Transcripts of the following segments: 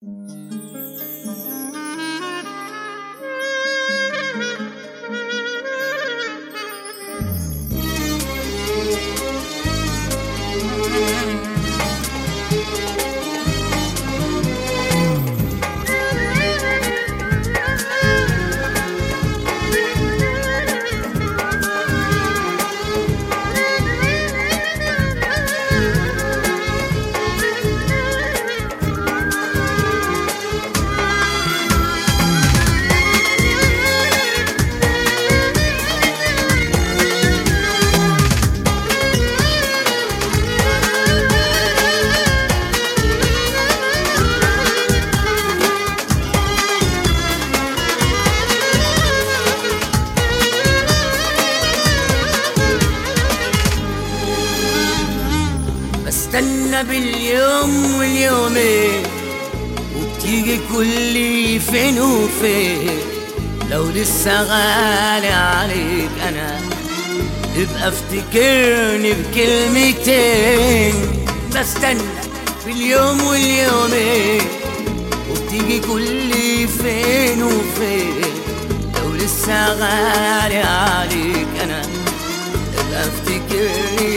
بستنى باليوم واليومين وبتيجي كل فين وفين لو لسه غالي عليك انا ابقى افتكرني بكلمتين بستنى باليوم واليومين وبتيجي كل فين وفين لو لسه غالي عليك انا ابقى افتكرني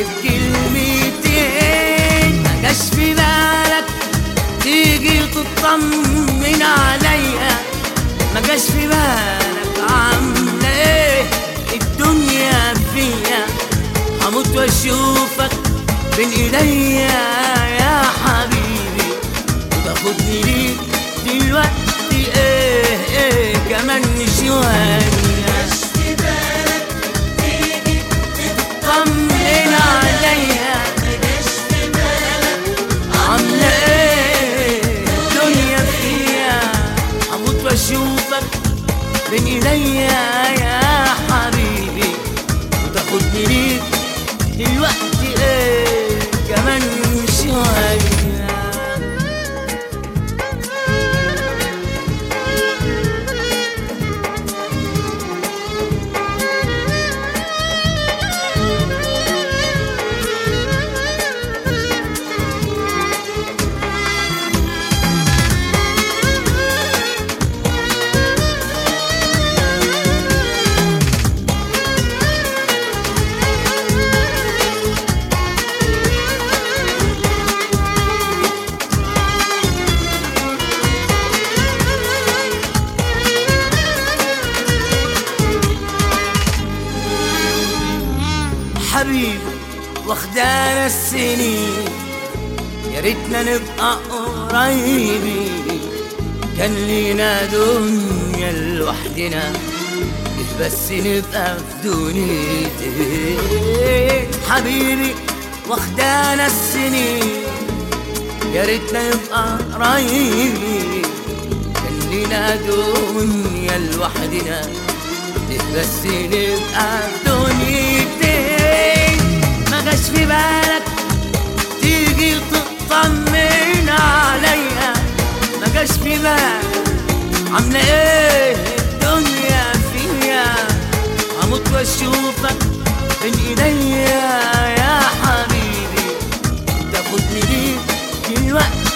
بكلمتين ما جاش في بالك تيجي تطمن عليا ما جاش في بالك عامله ايه الدنيا فيا هموت واشوفك بين ايديا يا حبيبي وتاخدني ليك دلوقتي ايه ايه كمان شويه طمن عليا عاملة ايه الدنيا فيها هموت واشوفك بين ايديا يا حبيبي وتاخدني ليك دلوقتي ايه كمان شوية حبيبي واخدانا السنين يا ريتنا نبقى قريبين كان لينا دنيا لوحدنا إيه بس نبقى في دنيتين حبيبي واخدانا السنين يا ريتنا نبقى قريبين كان لينا دنيا لوحدنا ليه بس نبقى في دنيتين ما جاش في بالك تيجي تطمن عليا ما جاش في بالك عاملة ايه الدنيا فيا هموت واشوفك بين ايديا يا حبيبي تاخدني ليك دلوقتي